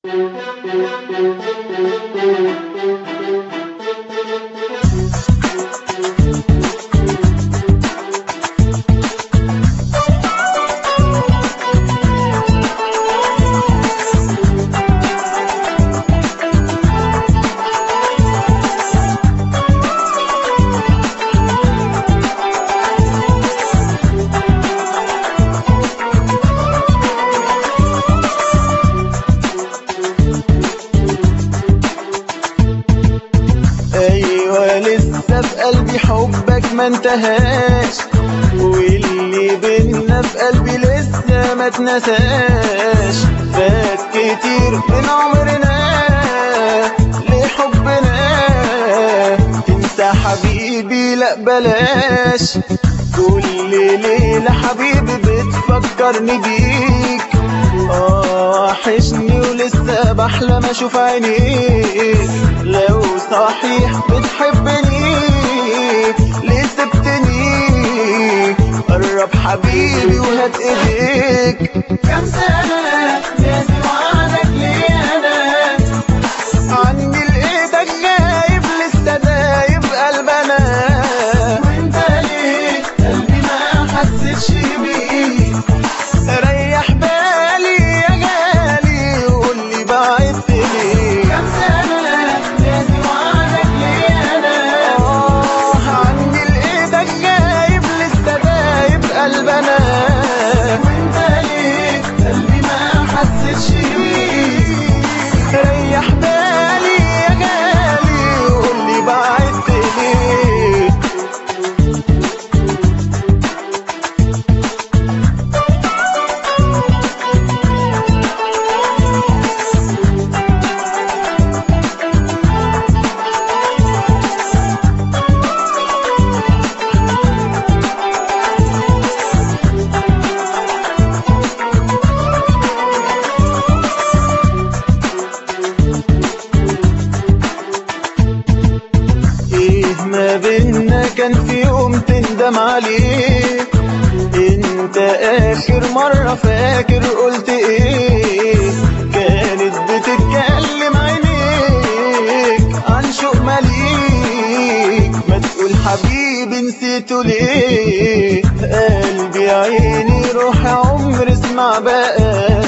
ايوه لسه في قلبي حبك ما انتهاش واللي بينا في قلبي لسه ما اتنساش فات كتير من عمرنا لحبنا تنسى حبيبي لا بلاش كل ليلة حبيبي بتفكرني بيك اه وحشني ولسه بحلم اشوف عينيك لو صحيح بتحبني ليه سبتني قرب حبيبي وهات ايديك كم سنة لازم وعدك ليه انا عني لايدك غايب لسه دايب قلبنا وانت ليه قلبي ما حسش بيه ريح بالي يا غالي وقول لي بعدت ليه كم سنة لازم وعدك ليه انا اه عني لايدك غايب لسه دايب قلبنا وانت ليه قلبي ما حسش بيه ريح بالي يا غالي وقول لي بعدت ليه ايه ما بينا كان في يوم تندم عليه انت اخر مرة فاكر قلت ايه كانت بتتكلم عينيك عن شوق مليك ما تقول حبيبي نسيته ليه قلبي عيني روح عمر اسمع بقى